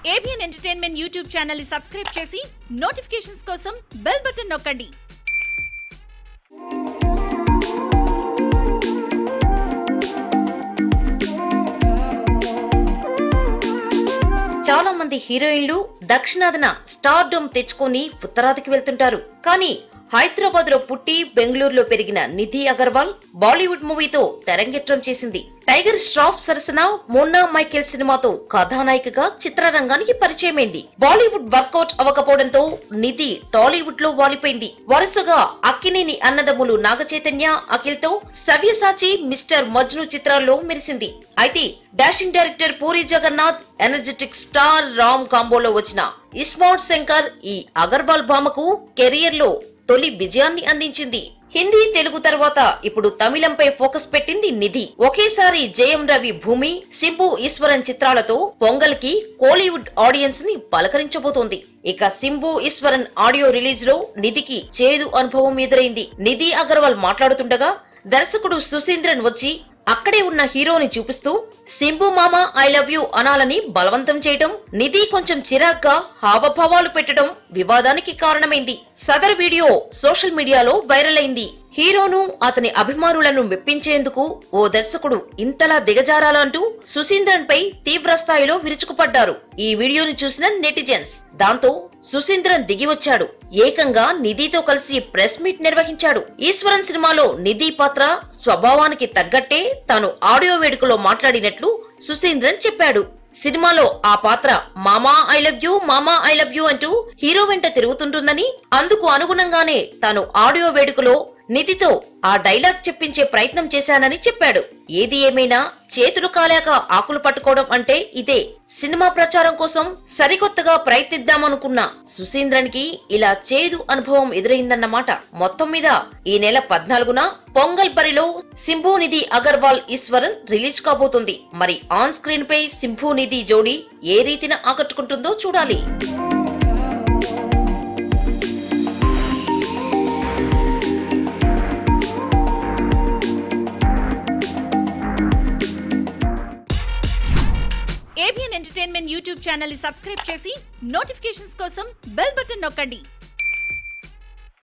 ABN entertainment YouTube channel ని subscribe చేసి notifications కోసం బెల్ బటన్ నొక్కండి చాలా మంది హీరోయిన్లు దక్షిణాదిన స్టార్డమ్ తెచ్చుకొని ఉత్తరాదికి వెళ్తుంటారు కానీ హైదరాబాద్ లో పుట్టి బెంగళూరులో పెరిగిన నిధి అగర్వాల్ బాలీవుడ్ మూవీతో తెరంగేట్రం చేసింది టైగర్ ష్రాఫ్ సరసన మోన్నా మైకేల్ సినిమాతో కథానాయికగా చిత్రరంగానికి పరిచయమైంది బాలీవుడ్ వర్కౌట్ అవ్వకపోవడంతో నిధి టాలీవుడ్ లో వాలిపోయింది వరుసగా అక్కినేని అన్నదమ్ములు నాగచైతన్య అఖిల్ తో సవ్యసాచి మిస్టర్ మజ్ను చిత్రాల్లో మెరిసింది అయితే dashing director Puri Jagannadh energetic star Ram కాంబోలో వచ్చిన ఇస్మార్ట్ శంకర్ ఈ అగర్వాల్ భామకు కెరియర్ లో తొలి విజయాన్ని అందించింది హిందీ తెలుగు తర్వాత ఇప్పుడు తమిళంపై ఫోకస్ పెట్టింది నిధి ఒకేసారి జయం రవి భూమి సింబు ఈశ్వరన్ చిత్రాలతో పొంగల్ కి కోలీవుడ్ ఆడియన్స్ ని పలకరించబోతోంది ఇక సింబు ఈశ్వరన్ ఆడియో రిలీజ్ లో నిధికి చేదు అనుభవం ఎదురైంది నిధి అగర్వాల్ మాట్లాడుతుండగా దర్శకుడు సుశీంద్రన్ వచ్చి అక్కడే ఉన్న హీరోని చూపిస్తూ సింబు మామ ఐ లవ్ యూ అనాలని బలవంతం చేయడం నిధి కొంచెం చిరాగ్గా హావభావాలు పెట్టడం వివాదానికి కారణమైంది సదర్ వీడియో సోషల్ మీడియాలో వైరల్ అయింది హీరోను అతని అభిమానులను మెప్పించేందుకు ఓ దర్శకుడు ఇంతలా దిగజారాలంటూ సుశీంద్రన్ పై తీవ్ర స్థాయిలో విరుచుకుపడ్డారు ఈ వీడియోని చూసిన నెటిజన్స్ దాంతో సుశీంద్రన్ దిగి వచ్చాడు ఏకంగా నిధితో కలిసి ప్రెస్ మీట్ నిర్వహించాడు ఈశ్వరన్ సినిమాలో నిధి పాత్ర స్వభావానికి తగ్గట్టే తాను ఆడియో వేడుకలో మాట్లాడినట్లు సుశీంద్రన్ చెప్పాడు సినిమాలో ఆ పాత్ర మామా ఐ లవ్ యూ మామా ఐ లవ్ యూ అంటూ హీరో వెంట తిరుగుతుంటుందని అందుకు అనుగుణంగానే తాను ఆడియో వేడుకలో నిధితో ఆ డైలాగ్ చెప్పించే ప్రయత్నం చేశానని చెప్పాడు ఏది ఏమైనా చేతులు కాలాక ఆకులు పట్టుకోవడం అంటే ఇదే సినిమా ప్రచారం కోసం సరికొత్తగా ప్రయత్నిద్దామనుకున్న సుశీంద్రన్కి ఇలా చేదు అనుభవం ఎదురైందన్నమాట మొత్తం మీద ఈ నెల పద్నాలుగున పొంగల్ బరిలో సింభు నిధి అగర్వాల్ ఈశ్వరన్ రిలీజ్ కాబోతుంది మరి ఆన్ స్క్రీన్ పై సింభు నిధి జోడీ ఏ రీతిన ఆకట్టుకుంటుందో చూడాలి ఏబిఎన్ ఎంటర్టైన్మెంట్ యూట్యూబ్ ఛానల్ ని సబ్స్క్రైబ్ చేసి నోటిఫికేషన్స్ కోసం బెల్ బటన్ నొక్కండి